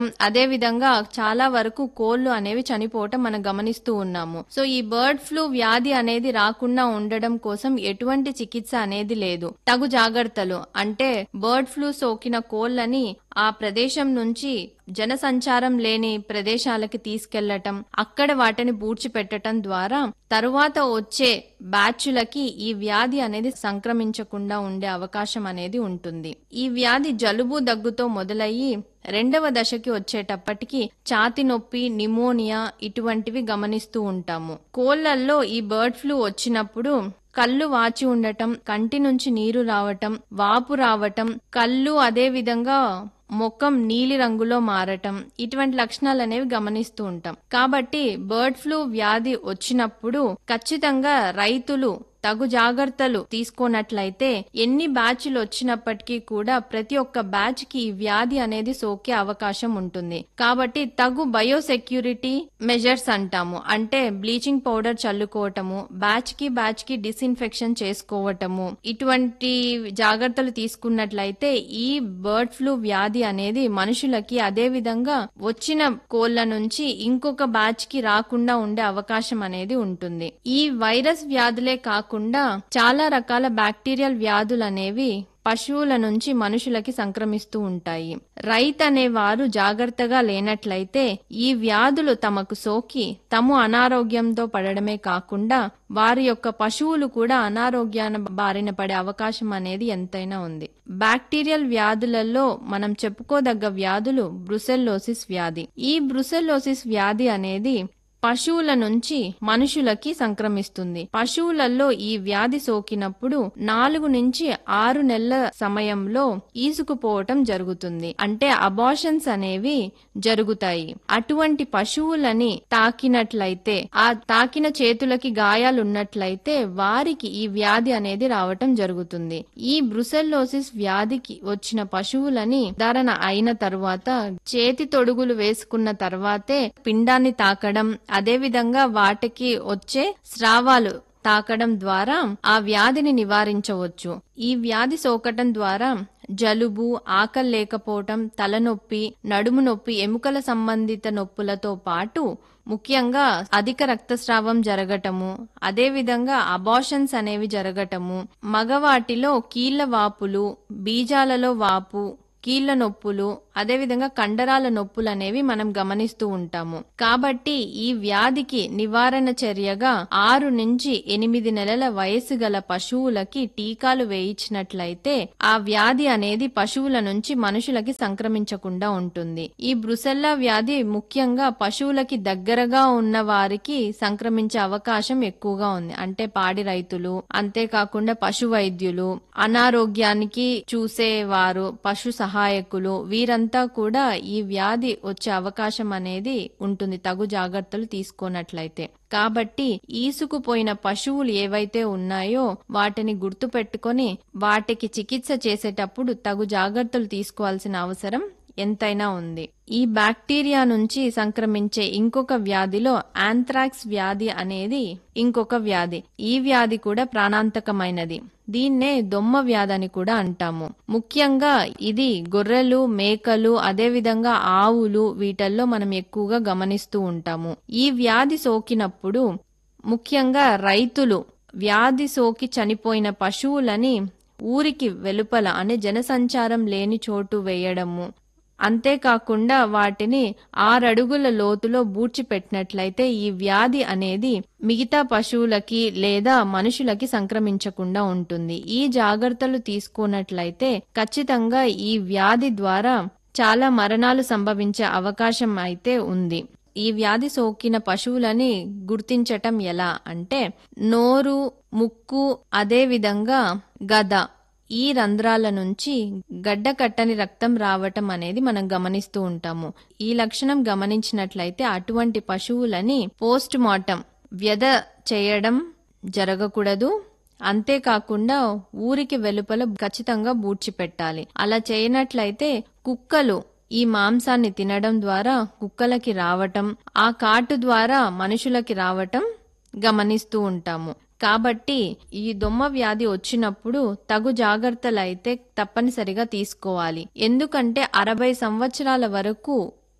అదే విధంగా చాలా వరకు కోళ్లు అనేవి చనిపోవటం మనం గమనిస్తూ ఉన్నాము సో ఈ బర్డ్ ఫ్లూ వ్యాధి అనేది రాకుండా ఉండడం కోసం ఎటువంటి చికిత్స అనేది లేదు తగు జాగ్రత్తలు అంటే బర్డ్ ఫ్లూ సోకిన కోళ్లని ఆ ప్రదేశం నుంచి జనసంచారం లేని ప్రదేశాలకి తీసుకెళ్లటం అక్కడ వాటిని పూడ్చిపెట్టడం ద్వారా తరువాత వచ్చే బ్యాచ్లకి ఈ వ్యాధి అనేది సంక్రమించకుండా ఉండే అవకాశం అనేది ఉంటుంది ఈ వ్యాధి జలుబు దగ్గుతో మొదలయ్యి రెండవ దశకి వచ్చేటప్పటికి ఛాతి నొప్పి నిమోనియా ఇటువంటివి గమనిస్తూ ఉంటాము కోళ్లల్లో ఈ బర్డ్ ఫ్లూ వచ్చినప్పుడు కళ్ళు వాచి ఉండటం కంటి నుంచి నీరు రావటం వాపు రావటం కళ్ళు అదే విధంగా ముఖం నీలి రంగులో మారటం ఇటువంటి లక్షణాలు అనేవి గమనిస్తూ ఉంటాం కాబట్టి బర్డ్ ఫ్లూ వ్యాధి వచ్చినప్పుడు ఖచ్చితంగా రైతులు తగు జాగ్రత్తలు తీసుకున్నట్లయితే ఎన్ని బ్యాచ్లు వచ్చినప్పటికీ కూడా ప్రతి ఒక్క బ్యాచ్ కి ఈ వ్యాధి అనేది సోకే అవకాశం ఉంటుంది కాబట్టి తగు బయోసెక్యూరిటీ మెజర్స్ అంటాము అంటే బ్లీచింగ్ పౌడర్ చల్లుకోవటము బ్యాచ్ కి బ్యాచ్ కి డిస్ఇన్ఫెక్షన్ చేసుకోవటము ఇటువంటి జాగ్రత్తలు తీసుకున్నట్లయితే ఈ బర్డ్ ఫ్లూ వ్యాధి అనేది మనుషులకి అదే విధంగా వచ్చిన కోళ్ల నుంచి ఇంకొక బ్యాచ్ కి రాకుండా ఉండే అవకాశం అనేది ఉంటుంది ఈ వైరస్ వ్యాధులే కాకుండా చాలా రకాల బ్యాక్టీరియల్ వ్యాధులు అనేవి పశువుల నుంచి మనుషులకి సంక్రమిస్తూ ఉంటాయి రైతు అనేవారు జాగ్రత్తగా లేనట్లయితే ఈ వ్యాధులు తమకు సోకి తము అనారోగ్యంతో పడడమే కాకుండా వారి యొక్క పశువులు కూడా అనారోగ్యాన బారిన పడే అవకాశం అనేది ఎంతైనా ఉంది బ్యాక్టీరియల్ వ్యాధులలో మనం చెప్పుకోదగ్గ వ్యాధులు బ్రుసెల్లోసిస్ వ్యాధి ఈ బ్రుసెల్లోసిస్ వ్యాధి అనేది పశువుల నుంచి మనుషులకి సంక్రమిస్తుంది పశువులలో ఈ వ్యాధి సోకినప్పుడు నాలుగు నుంచి ఆరు నెలల సమయంలో ఈసుకుపోవటం జరుగుతుంది అంటే అబార్షన్స్ అనేవి జరుగుతాయి అటువంటి పశువులని తాకినట్లయితే ఆ తాకిన చేతులకి గాయాలున్నట్లయితే వారికి ఈ వ్యాధి అనేది రావటం జరుగుతుంది ఈ బ్రుసెల్లోసిస్ వ్యాధికి వచ్చిన పశువులని ధారణ అయిన తరువాత చేతి తొడుగులు వేసుకున్న తర్వాతే పిండాన్ని తాకడం అదే విధంగా వాటికి వచ్చే స్రావాలు తాకడం ద్వారా ఆ వ్యాధిని నివారించవచ్చు ఈ వ్యాధి సోకటం ద్వారా జలుబు ఆకలి లేకపోవటం తలనొప్పి నడుము నొప్పి ఎముకల సంబంధిత నొప్పులతో పాటు ముఖ్యంగా అధిక రక్తస్రావం జరగటము అదే విధంగా అబార్షన్స్ అనేవి జరగటము మగవాటిలో కీళ్ల వాపులు బీజాలలో వాపు కీళ్ల నొప్పులు అదేవిధంగా కండరాల నొప్పులు అనేవి మనం గమనిస్తూ ఉంటాము కాబట్టి ఈ వ్యాధికి నివారణ చర్యగా ఆరు నుంచి ఎనిమిది నెలల వయసు గల పశువులకి టీకాలు వేయించినట్లయితే ఆ వ్యాధి అనేది పశువుల నుంచి మనుషులకి సంక్రమించకుండా ఉంటుంది ఈ బ్రుసెల్లా వ్యాధి ముఖ్యంగా పశువులకి దగ్గరగా ఉన్న వారికి సంక్రమించే అవకాశం ఎక్కువగా ఉంది అంటే పాడి రైతులు అంతేకాకుండా పశు వైద్యులు అనారోగ్యానికి చూసేవారు పశు సహాయకులు వీరంతా కూడా ఈ వ్యాధి వచ్చే అవకాశం అనేది ఉంటుంది తగు జాగ్రత్తలు తీసుకున్నట్లయితే కాబట్టి ఈసుకుపోయిన పశువులు ఏవైతే ఉన్నాయో వాటిని గుర్తు పెట్టుకొని వాటికి చికిత్స చేసేటప్పుడు తగు జాగ్రత్తలు తీసుకోవాల్సిన అవసరం ఎంతైనా ఉంది ఈ బ్యాక్టీరియా నుంచి సంక్రమించే ఇంకొక వ్యాధిలో ఆంథ్రాక్స్ వ్యాధి అనేది ఇంకొక వ్యాధి ఈ వ్యాధి కూడా ప్రాణాంతకమైనది దీన్నే దొమ్మ వ్యాధి అని కూడా అంటాము ముఖ్యంగా ఇది గొర్రెలు మేకలు అదేవిధంగా ఆవులు వీటల్లో మనం ఎక్కువగా గమనిస్తూ ఉంటాము ఈ వ్యాధి సోకినప్పుడు ముఖ్యంగా రైతులు వ్యాధి సోకి చనిపోయిన పశువులని ఊరికి వెలుపల అనే జనసంచారం లేని చోటు వేయడము అంతేకాకుండా వాటిని ఆరడుగుల లోతులో బూడ్చిపెట్టినట్లయితే ఈ వ్యాధి అనేది మిగతా పశువులకి లేదా మనుషులకి సంక్రమించకుండా ఉంటుంది ఈ జాగ్రత్తలు తీసుకున్నట్లయితే ఖచ్చితంగా ఈ వ్యాధి ద్వారా చాలా మరణాలు సంభవించే అవకాశం అయితే ఉంది ఈ వ్యాధి సోకిన పశువులని గుర్తించటం ఎలా అంటే నోరు ముక్కు అదే విధంగా గద ఈ రంధ్రాల నుంచి గడ్డ కట్టని రక్తం రావటం అనేది మనం గమనిస్తూ ఉంటాము ఈ లక్షణం గమనించినట్లయితే అటువంటి పశువులని పోస్ట్ మార్టం వ్యధ చేయడం జరగకూడదు అంతేకాకుండా ఊరికి వెలుపల ఖచ్చితంగా బూడ్చిపెట్టాలి అలా చేయనట్లయితే కుక్కలు ఈ మాంసాన్ని తినడం ద్వారా కుక్కలకి రావటం ఆ కాటు ద్వారా మనుషులకి రావటం గమనిస్తూ ఉంటాము కాబట్టి ఈ దొమ్మ వ్యాధి వచ్చినప్పుడు తగు జాగ్రత్తలు అయితే తప్పనిసరిగా తీసుకోవాలి ఎందుకంటే అరవై సంవత్సరాల వరకు